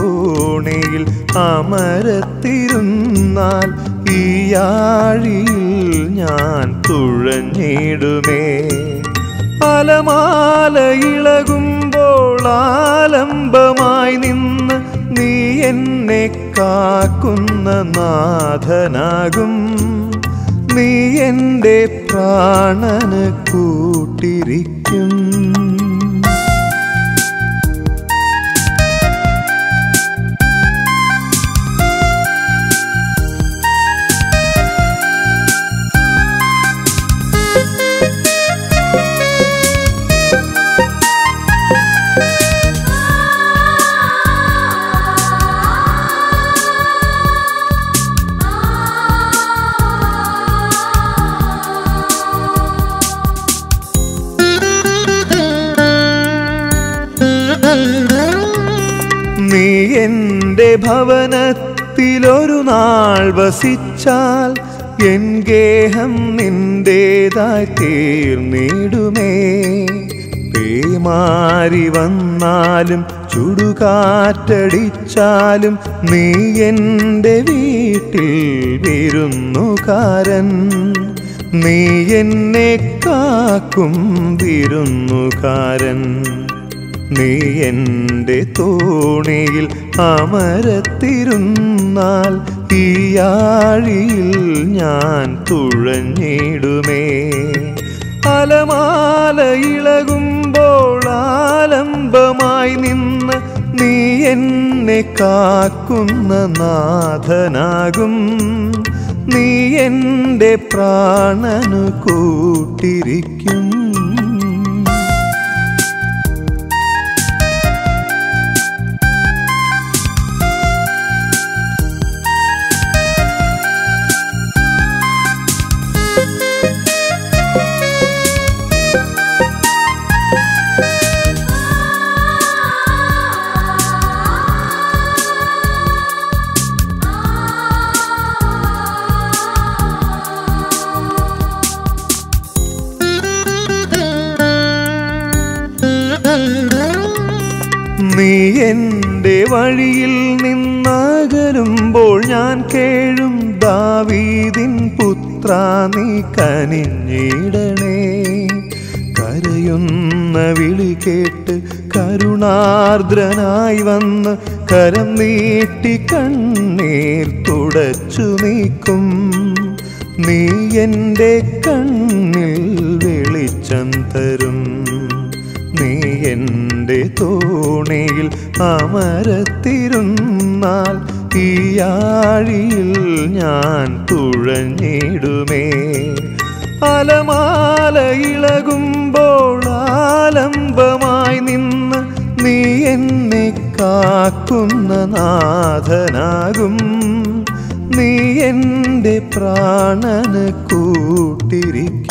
തോണിയിൽ അമരത്തിരുന്നാൽ ഈ ആഴിയിൽ ഞാൻ തുഴഞ്ഞിടുമേ അലമാല ഇളകുമ്പോൾ ആലംബമായി നിന്ന് നീ എന്നെ കാക്കുന്ന നാഥനാകും നീ എൻ്റെ പ്രാണന് കൂട്ടിരിക്കും നീ എൻ്റെ ഭവനത്തിലൊരു നാൾ വസിച്ചാൽ എൻ ഗേഹം നിന്റേതായി തീർന്നിടുമേ പേമാരി വന്നാലും ചുടുകാറ്റടിച്ചാലും നീ എൻ്റെ വീട്ടിൽ വിരുന്നുകാരൻ നീ എന്നെ കാക്കും വിരുന്നുകാരൻ നീ എൻ്റെ തോണിയിൽ അമരത്തിരുന്നാൽ ഈ ആഴിയിൽ ഞാൻ തുഴഞ്ഞിടുമേ അലമാല ഇളകുമ്പോൾ ആലംബമായി നിന്ന് നീ എന്നെ കാക്കുന്ന നാഥനാകും നീ എൻ്റെ പ്രാണനു കൂട്ടിരിക്കും നീ എൻ്റെ വഴിയിൽ നിന്നകലുമ്പോൾ ഞാൻ കേഴും ദാവീദിൻ പുത്ര നീ കനിഞ്ഞിടണേ കരയുന്ന വിളി കേട്ട് കരുണാർദ്രനായി വന്ന് കരം നീട്ടി കണ്ണീർ തുടച്ചു നീക്കും നീ എൻ്റെ കണ്ണിൽ വെളിച്ചം തരും നീ എൻ്റെ തോണിയിൽ അമരത്തിരുന്നാൽ ഈ ആഴിയിൽ ഞാൻ തുഴഞ്ഞിടുമേ അലമാല ഇളകുമ്പോൾ ആലംബമായി നിന്ന് നീ എന്നെ കാക്കുന്ന നാഥനാകും നീ എൻ്റെ പ്രാണന് കൂട്ടിരിക്കും